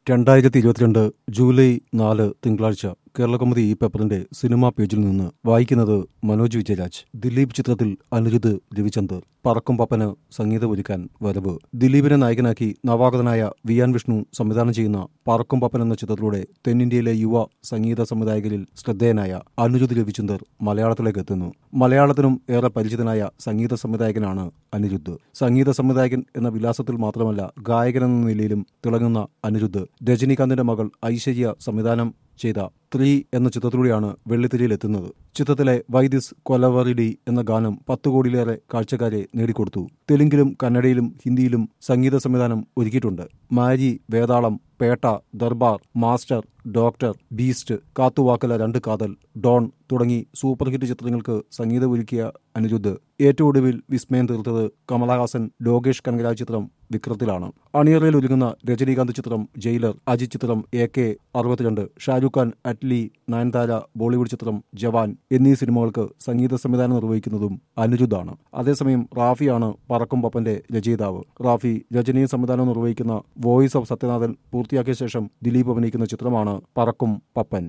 രണ്ടായിരത്തി ഇരുപത്തിരണ്ട് ജൂലൈ നാല് തിങ്കളാഴ്ച കേരളകൗമുദി ഈ പേപ്പറിന്റെ സിനിമാ പേജിൽ നിന്ന് വായിക്കുന്നത് മനോജ് വിജയരാജ് ദിലീപ് ചിത്രത്തിൽ അനിരുദ്ധ് രവിചന്ദർ പറക്കും പപ്പന് സംഗീതമൊരുക്കാൻ വരവ് ദിലീപിനെ നായകനാക്കി നവാഗതനായ വിയാൻ വിഷ്ണു സംവിധാനം ചെയ്യുന്ന പറക്കും പപ്പൻ എന്ന ചിത്രത്തിലൂടെ തെന്നിന്ത്യയിലെ യുവ സംഗീത സംവിധായകരിൽ ശ്രദ്ധേയനായ അനിരുദ്ധ് രവിചന്ദർ മലയാളത്തിലേക്ക് എത്തുന്നു മലയാളത്തിനും ഏറെ പരിചിതനായ സംഗീത സംവിധായകനാണ് അനിരുദ്ധ് സംഗീത സംവിധായകൻ എന്ന വിലാസത്തിൽ മാത്രമല്ല ഗായകൻ എന്ന നിലയിലും തിളങ്ങുന്ന അനിരുദ്ധ് രജനീകാന്തിന്റെ മകൾ ഐശ്വര്യ സംവിധാനം ചെയ്ത ത്രീ എന്ന ചിത്രത്തിലൂടെയാണ് വെള്ളിത്തിരിയിൽ എത്തുന്നത് ചിത്രത്തിലെ വൈദിസ് കൊലവറിഡി എന്ന ഗാനം പത്ത് കോടിയിലേറെ കാഴ്ചക്കാരെ നേടിക്കൊടുത്തു തെലുങ്കിലും കന്നഡയിലും ഹിന്ദിയിലും സംഗീത സംവിധാനം ഒരുക്കിയിട്ടുണ്ട് Maari Vedalam Petta Darbar Master Doctor Beast Kaathuvaakula Rendu Kaadhal Don തുടങ്ങി സൂപ്പർ ഹിറ്റ് ചിത്രങ്ങൾക്ക് സംഗീതം ഒരുക്കിയ അനിരുദ്ധ് ഏറ്റവും ഒടുവിൽ വിസ്മയം തീർത്തത് കമലഹാസൻ ലോകേഷ് കനകരാജ് ചിത്രം വിക്രത്തിലാണ് അണിയറയിൽ ഒരുങ്ങുന്ന രജനീകാന്ത് ചിത്രം ജയിലർ അജിത് ചിത്രം എ കെ അറുപത്തിരണ്ട് ഷാരൂഖ് ഖാൻ അറ്റ്ലി നയൻതാര ബോളിവുഡ് ചിത്രം ജവാൻ എന്നീ സിനിമകൾക്ക് സംഗീത സംവിധാനം നിർവഹിക്കുന്നതും അനിരുദ്ധാണ് അതേസമയം റാഫിയാണ് പറക്കും പപ്പന്റെ രചയിതാവ് റാഫി രചനയും സംവിധാനവും നിർവഹിക്കുന്ന വോയിസ് ഓഫ് സത്യനാഥൻ പൂർത്തിയാക്കിയ ശേഷം ദിലീപ് അഭിനയിക്കുന്ന ചിത്രമാണ് പറക്കും പപ്പൻ